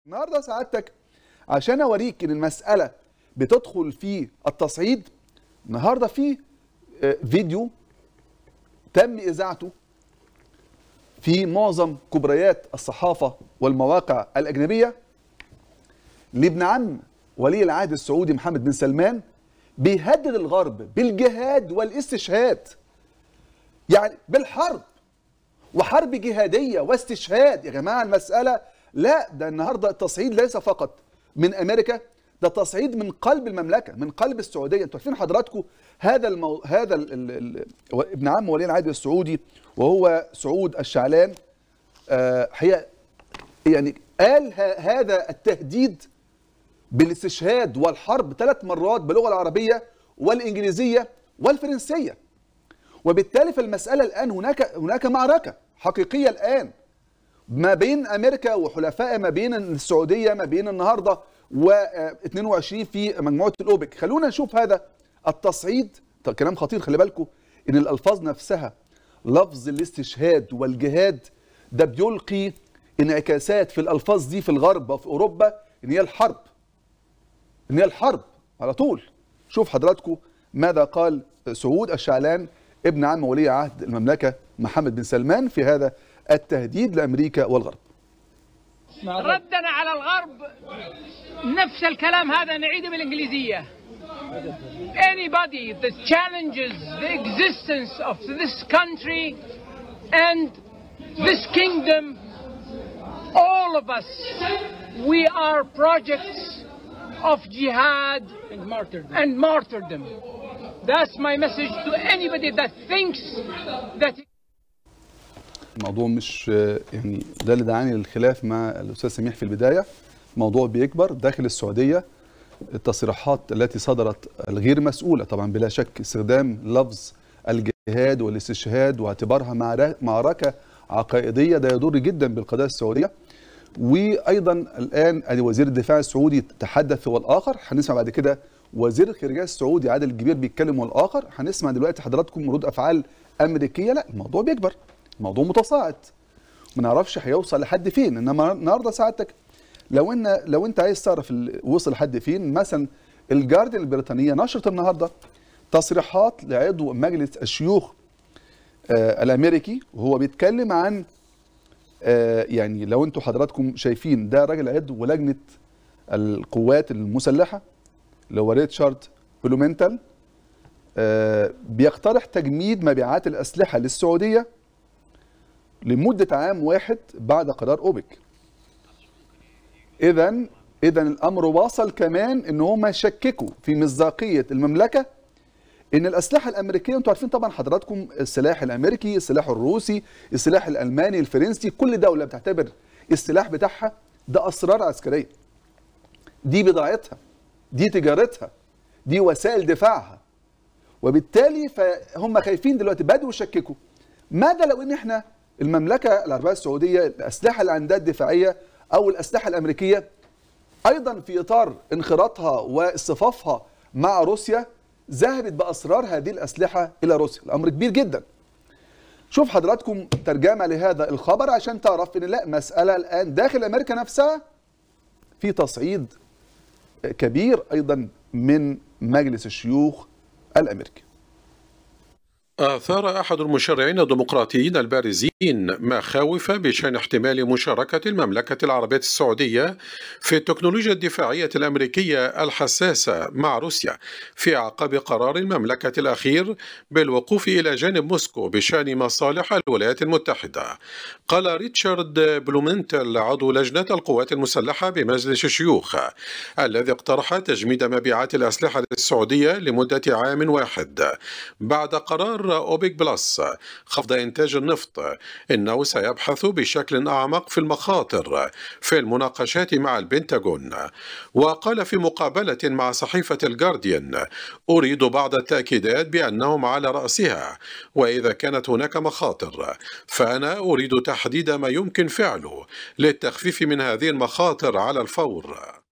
النهارده سعادتك عشان اوريك ان المساله بتدخل في التصعيد النهارده في آه، فيديو تم اذاعته في معظم كبريات الصحافه والمواقع الاجنبيه لابن عم ولي العهد السعودي محمد بن سلمان بيهدد الغرب بالجهاد والاستشهاد يعني بالحرب وحرب جهاديه واستشهاد يا جماعه المساله لا ده النهارده التصعيد ليس فقط من امريكا ده تصعيد من قلب المملكه من قلب السعوديه انتوا عارفين حضراتكم هذا المو... هذا ال... ال... ال... ابن عم ولي العهد السعودي وهو سعود الشعلان آه هي يعني قال ه... هذا التهديد بالاستشهاد والحرب ثلاث مرات باللغه العربيه والانجليزيه والفرنسيه وبالتالي في المساله الان هناك هناك معركه حقيقيه الان ما بين امريكا وحلفائها ما بين السعوديه ما بين النهارده و22 في مجموعه الاوبك خلونا نشوف هذا التصعيد طب كلام خطير خلي بالكم ان الالفاظ نفسها لفظ الاستشهاد والجهاد ده بيلقي انعكاسات في الالفاظ دي في الغرب وفي اوروبا ان هي الحرب ان هي الحرب على طول شوف حضراتكم ماذا قال سعود الشعلان ابن عم ولي عهد المملكه محمد بن سلمان في هذا التهديد لامريكا والغرب ردنا على الغرب نفس الكلام هذا نعيده بالانجليزيه anybody that challenges the existence of this country and this kingdom all of us we are projects of jihad and martyrdom and martyrdom that's my message to anybody that thinks that الموضوع مش يعني ده اللي دعاني للخلاف مع الاستاذ سميح في البدايه موضوع بيكبر داخل السعوديه التصريحات التي صدرت الغير مسؤوله طبعا بلا شك استخدام لفظ الجهاد والاستشهاد واعتبارها معر- معركه عقائديه ده يضر جدا بالقضيه السعوديه وايضا الان ادي وزير الدفاع السعودي تحدث هو الاخر هنسمع بعد كده وزير الخارجيه السعودي عادل الجبير بيتكلم هو الاخر هنسمع دلوقتي حضراتكم ردود افعال امريكيه لا الموضوع بيكبر الموضوع متصاعد ما نعرفش هيوصل لحد فين انما النهارده سعادتك لو ان لو انت عايز تعرف ال- وصل لحد فين مثلا الجارديان البريطانيه نشرت النهارده تصريحات لعضو مجلس الشيوخ آه الامريكي وهو بيتكلم عن آه يعني لو انتوا حضراتكم شايفين ده راجل عضو لجنه القوات المسلحه اللي هو ريتشارد بلومنتال آه بيقترح تجميد مبيعات الاسلحه للسعوديه لمده عام واحد بعد قرار اوبك اذا اذا الامر واصل كمان ان هم يشككوا في مصداقيه المملكه ان الاسلحه الامريكيه انتوا عارفين طبعا حضراتكم السلاح الامريكي السلاح الروسي السلاح الالماني الفرنسي كل دوله بتعتبر السلاح بتاعها ده اسرار عسكريه دي بضاعتها دي تجارتها دي وسائل دفاعها وبالتالي فهم خايفين دلوقتي بدوا يشككوا ماذا لو ان احنا المملكه العربيه السعوديه الاسلحه اللي عندها الدفاعيه او الاسلحه الامريكيه ايضا في اطار انخراطها واصطفافها مع روسيا ذهبت باسرار هذه الاسلحه الى روسيا الامر كبير جدا شوف حضراتكم ترجمه لهذا الخبر عشان تعرف ان لا مساله الان داخل امريكا نفسها في تصعيد كبير ايضا من مجلس الشيوخ الامريكي أثار أحد المشرعين الديمقراطيين البارزين مخاوف بشأن احتمال مشاركة المملكة العربية السعودية في التكنولوجيا الدفاعية الأمريكية الحساسة مع روسيا في أعقاب قرار المملكة الأخير بالوقوف إلى جانب موسكو بشأن مصالح الولايات المتحدة قال ريتشارد بلومنتل عضو لجنة القوات المسلحة بمجلس الشيوخ الذي اقترح تجميد مبيعات الأسلحة للسعودية لمدة عام واحد بعد قرار أوبك بلس خفض إنتاج النفط إنه سيبحث بشكل أعمق في المخاطر في المناقشات مع البنتاغون وقال في مقابلة مع صحيفة الجارديان أريد بعض التأكيدات بأنهم على رأسها وإذا كانت هناك مخاطر فأنا أريد تحديد ما يمكن فعله للتخفيف من هذه المخاطر على الفور